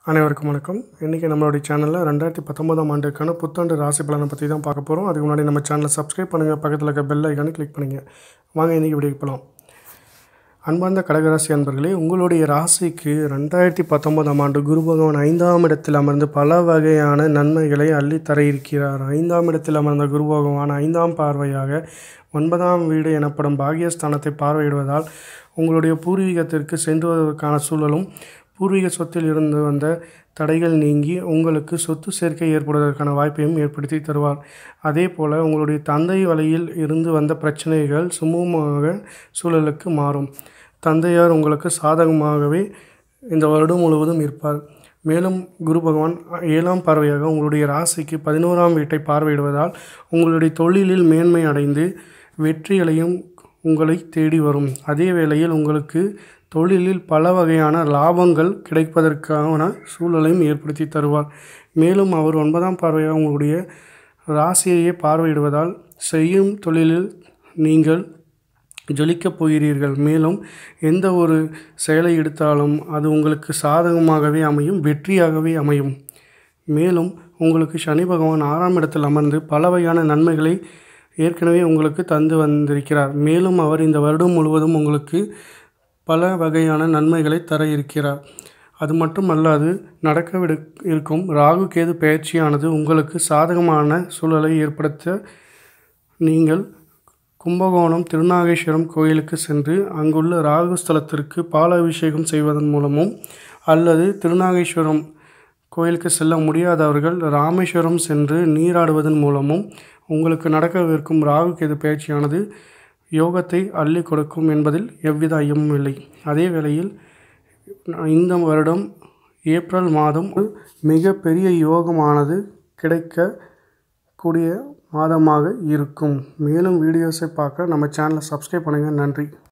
அனைவருக்கும் வணக்கம் இன்றைக்கி நம்மளுடைய சேனலில் ரெண்டாயிரத்தி பத்தொம்போதாம் ஆண்டுக்கான புத்தாண்டு ராசி பலனை பற்றி தான் பார்க்க போகிறோம் அதுக்கு முன்னாடி நம்ம சேனலை சப்ஸ்கிரைப் பண்ணுங்கள் பக்கத்தில் இருக்க பெல் ஐக்கானை கிளிக் பண்ணுங்கள் வாங்க இன்றைக்கி வீடியோக்கு போகலாம் அன்பார்ந்த கடகராசி அன்பர்களே உங்களுடைய ராசிக்கு ரெண்டாயிரத்தி பத்தொம்போதாம் ஆண்டு குரு பகவான் ஐந்தாம் இடத்தில் அமர்ந்து பல வகையான நன்மைகளை அள்ளித்தர இருக்கிறார் ஐந்தாம் இடத்தில் அமர்ந்த குரு பகவான் ஐந்தாம் பார்வையாக ஒன்பதாம் வீடு எனப்படும் பாகியஸ்தானத்தை பார்வையிடுவதால் உங்களுடைய பூர்வீகத்திற்கு சென்று வருவதற்கான சூழலும் பூர்வீக சொத்தில் இருந்து வந்த தடைகள் நீங்கி உங்களுக்கு சொத்து சேர்க்கை ஏற்படுவதற்கான வாய்ப்பையும் ஏற்படுத்தி தருவார் அதே போல் உங்களுடைய தந்தை வழியில் இருந்து வந்த பிரச்சனைகள் சுமூகமாக சூழலுக்கு மாறும் தந்தையார் உங்களுக்கு சாதகமாகவே இந்த வருடம் முழுவதும் இருப்பார் மேலும் குரு பகவான் ஏழாம் பார்வையாக உங்களுடைய ராசிக்கு பதினோராம் வீட்டை பார்வையிடுவதால் உங்களுடைய தொழிலில் மேன்மை அடைந்து வெற்றிகளையும் உங்களை தேடி வரும் அதே வேளையில் உங்களுக்கு தொழிலில் பல வகையான லாபங்கள் கிடைப்பதற்கான சூழலையும் ஏற்படுத்தி தருவார் மேலும் அவர் ஒன்பதாம் பார்வையாக உங்களுடைய ராசியையே பார்வையிடுவதால் செய்யும் தொழிலில் நீங்கள் ஜொலிக்கப் போகிறீர்கள் மேலும் எந்த ஒரு செயலை எடுத்தாலும் அது உங்களுக்கு சாதகமாகவே அமையும் வெற்றியாகவே அமையும் மேலும் உங்களுக்கு சனி பகவான் ஆறாம் இடத்தில் அமர்ந்து பல வகையான நன்மைகளை ஏற்கனவே உங்களுக்கு தந்து வந்திருக்கிறார் மேலும் அவர் இந்த வருடம் முழுவதும் உங்களுக்கு பல வகையான நன்மைகளை தர இருக்கிறார் அது மட்டுமல்லாது நடக்கவிடு இருக்கும் ராகு கேது பயிற்சியானது உங்களுக்கு சாதகமான சூழலை ஏற்படுத்த நீங்கள் கும்பகோணம் திருநாகேஸ்வரம் கோயிலுக்கு சென்று அங்குள்ள ராகு ஸ்தலத்திற்கு பால அபிஷேகம் செய்வதன் மூலமும் அல்லது திருநாகேஸ்வரம் கோயிலுக்கு செல்ல முடியாதவர்கள் ராமேஸ்வரம் சென்று நீராடுவதன் மூலமும் உங்களுக்கு நடக்கவிருக்கும் ராகு கேது பயிற்சியானது யோகத்தை அள்ளி கொடுக்கும் என்பதில் எவ்வித ஐயமும் இல்லை அதே வேளையில் இந்த வருடம் ஏப்ரல் மாதம் மிக பெரிய யோகமானது கிடைக்க கூடிய மாதமாக இருக்கும் மேலும் வீடியோஸை பார்க்க நம்ம சேனலை சப்ஸ்கிரைப் பண்ணுங்கள் நன்றி